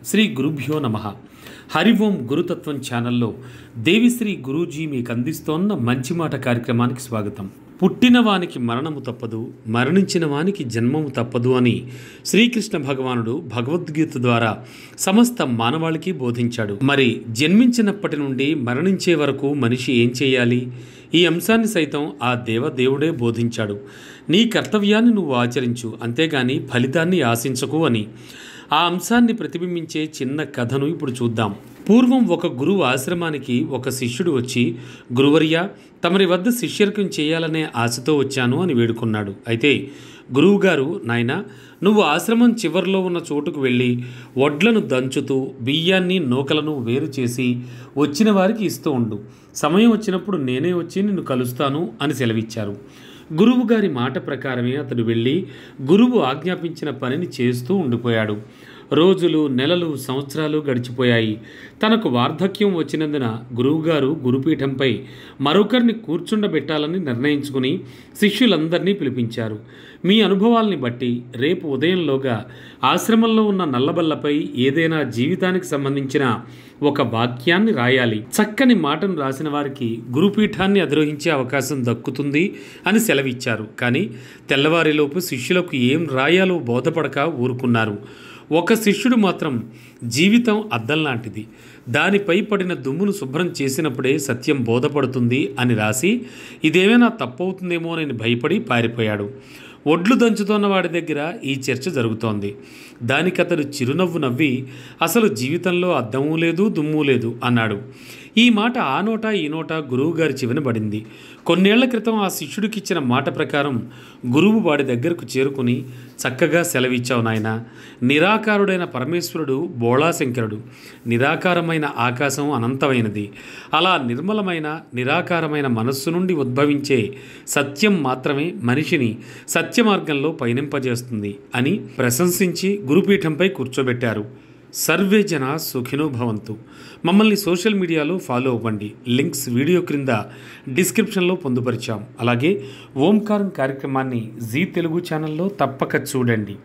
శ్రీ గురుభ్యో నమ హరి ఓం గురుతత్వం ఛానల్లో దేవిశ్రీ గురూజీ మీకు అందిస్తోన్న మంచి మాట కార్యక్రమానికి స్వాగతం పుట్టిన వానికి మరణము తప్పదు మరణించిన వానికి జన్మము తప్పదు అని శ్రీకృష్ణ భగవానుడు భగవద్గీత ద్వారా సమస్త మానవాళికి బోధించాడు మరి జన్మించినప్పటి నుండి మరణించే వరకు మనిషి ఏం చేయాలి ఈ అంశాన్ని సైతం ఆ దేవదేవుడే బోధించాడు నీ కర్తవ్యాన్ని నువ్వు ఆచరించు అంతేగాని ఫలితాన్ని ఆశించకు అని ఆ అంశాన్ని ప్రతిబింబించే చిన్న కథను ఇప్పుడు చూద్దాం పూర్వం ఒక గురువు ఆశ్రమానికి ఒక శిష్యుడు వచ్చి గురువర్య తమరి వద్ద శిష్యర్కం చేయాలనే ఆశతో వచ్చాను అని వేడుకున్నాడు అయితే గురువుగారు నాయన నువ్వు ఆశ్రమం చివర్లో ఉన్న చోటుకు వెళ్ళి వడ్లను దంచుతూ బియ్యాన్ని నూకలను వేరు చేసి వచ్చిన వారికి ఇస్తూ ఉండు సమయం వచ్చినప్పుడు నేనే వచ్చి నిన్ను కలుస్తాను అని సెలవిచ్చారు గురువు గారి మాట ప్రకారమే అతడు వెళ్ళి గురువు ఆజ్ఞాపించిన పనిని చేస్తూ ఉండిపోయాడు రోజులు నెలలు సంవత్సరాలు గడిచిపోయాయి తనకు వార్ధక్యం వచ్చినందున గురువుగారు గురుపీఠంపై మరొకరిని కూర్చుండబెట్టాలని నిర్ణయించుకుని శిష్యులందరినీ పిలిపించారు మీ అనుభవాల్ని బట్టి రేపు ఉదయంలోగా ఆశ్రమంలో ఉన్న నల్లబల్లపై ఏదైనా జీవితానికి సంబంధించిన ఒక వాక్యాన్ని రాయాలి చక్కని మాటను రాసిన వారికి గురుపీఠాన్ని అధిరోహించే అవకాశం దక్కుతుంది అని సెలవిచ్చారు కానీ తెల్లవారిలోపు శిష్యులకు ఏం రాయాలో బోధపడక ఊరుకున్నారు ఒక శిష్యుడు మాత్రం జీవితం అద్దం లాంటిది దానిపై పడిన దుమ్మును శుభ్రం చేసినప్పుడే సత్యం బోధపడుతుంది అని రాసి ఇదేమైనా తప్పవుతుందేమోనని భయపడి పారిపోయాడు ఒడ్లు దంచుతున్న వాడి దగ్గర ఈ చర్చ జరుగుతోంది దానికి అతడు చిరునవ్వు నవ్వి అసలు జీవితంలో అద్దము లేదు దుమ్ము లేదు అన్నాడు ఈ మాట ఆ నోట ఈ నోట గురువుగారి చెవిన పడింది కొన్నేళ్ల క్రితం ఆ శిష్యుడికిచ్చిన మాట ప్రకారం గురువు వాడి దగ్గరకు చేరుకుని చక్కగా సెలవిచ్చావు నాయన నిరాకారుడైన పరమేశ్వరుడు బోళాశంకరుడు నిరాకారమైన ఆకాశం అనంతమైనది అలా నిర్మలమైన నిరాకారమైన మనస్సు నుండి ఉద్భవించే సత్యం మాత్రమే మనిషిని సత్య మార్గంలో పయనింపజేస్తుంది అని ప్రశంసించి గురుపీఠంపై కూర్చోబెట్టారు సర్వే జన సుఖినో భవంతు మమ్మల్ని సోషల్ మీడియాలో ఫాలో అవ్వండి లింక్స్ వీడియో క్రింద డిస్క్రిప్షన్లో పొందుపరిచాం అలాగే ఓంకారం కార్యక్రమాన్ని జీ తెలుగు ఛానల్లో తప్పక చూడండి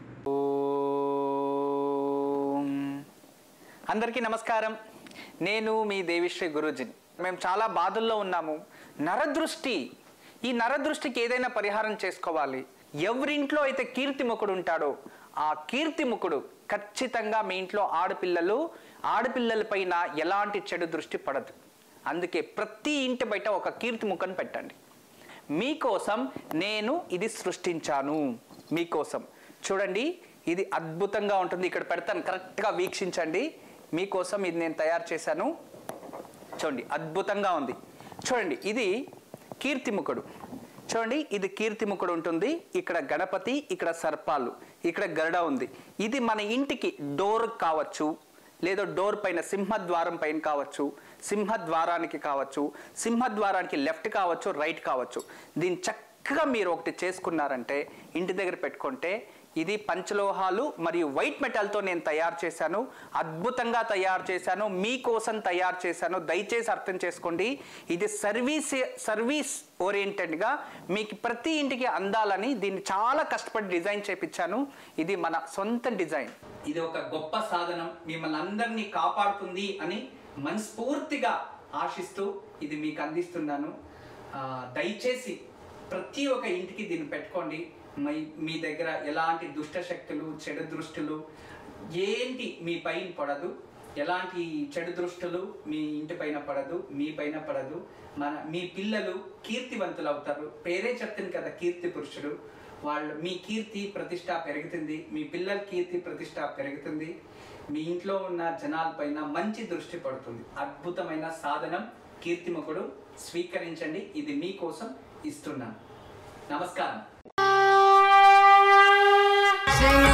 ఓం. అందరికీ నమస్కారం నేను మీ దేవిశ్రీ గురూజీ మేము చాలా బాధల్లో ఉన్నాము నరదృష్టి ఈ నరదృష్టికి ఏదైనా పరిహారం చేసుకోవాలి ఎవరింట్లో అయితే కీర్తిముఖుడు ఉంటాడో ఆ కీర్తిముఖుడు ఖచ్చితంగా మీ ఇంట్లో ఆడపిల్లలు ఆడపిల్లల పైన ఎలాంటి చెడు దృష్టి పడదు అందుకే ప్రతి ఇంటి బయట ఒక కీర్తిముఖను పెట్టండి మీకోసం నేను ఇది సృష్టించాను మీకోసం చూడండి ఇది అద్భుతంగా ఉంటుంది ఇక్కడ పెడతాను కరెక్ట్గా వీక్షించండి మీకోసం ఇది నేను తయారు చేశాను చూడండి అద్భుతంగా ఉంది చూడండి ఇది కీర్తిముఖుడు చూడండి ఇది కీర్తిముఖుడు ఉంటుంది ఇక్కడ గణపతి ఇక్కడ సర్పాలు ఇక్కడ గరుడ ఉంది ఇది మన ఇంటికి డోర్ కావచ్చు లేదా డోర్ పైన సింహద్వారం పైన కావచ్చు సింహద్వారానికి కావచ్చు సింహద్వారానికి లెఫ్ట్ కావచ్చు రైట్ కావచ్చు దీన్ని చక్కగా మీరు ఒకటి చేసుకున్నారంటే ఇంటి దగ్గర పెట్టుకుంటే ఇది పంచలోహాలు మరియు వైట్ మెటల్తో నేను తయారు చేశాను అద్భుతంగా తయారు చేశాను మీకోసం తయారు చేశాను దయచేసి అర్థం చేసుకోండి ఇది సర్వీస్ సర్వీస్ ఓరియంటెడ్గా మీకు ప్రతి ఇంటికి అందాలని దీన్ని చాలా కష్టపడి డిజైన్ చేపించాను ఇది మన సొంత డిజైన్ ఇది ఒక గొప్ప సాధనం మిమ్మల్ని అందరినీ కాపాడుతుంది అని మనస్ఫూర్తిగా ఆశిస్తూ ఇది మీకు అందిస్తున్నాను ఆ, దయచేసి ప్రతి ఒక్క ఇంటికి దీన్ని పెట్టుకోండి మీ మీ దగ్గర ఎలాంటి దుష్ట శక్తులు చెడు దృష్టులు ఏంటి మీ పైన పడదు ఎలాంటి చెడు దృష్టులు మీ ఇంటి పైన పడదు మీ పైన పడదు మన మీ పిల్లలు కీర్తివంతులు అవుతారు పేరే చెప్తుంది కదా కీర్తి పురుషుడు వాళ్ళు మీ కీర్తి ప్రతిష్ట పెరుగుతుంది మీ పిల్లల కీర్తి ప్రతిష్ట పెరుగుతుంది మీ ఇంట్లో ఉన్న జనాలపైన మంచి దృష్టి పడుతుంది అద్భుతమైన సాధనం కీర్తిముఖుడు స్వీకరించండి ఇది మీకోసం ఇస్తున్నాను నమస్కారం Sing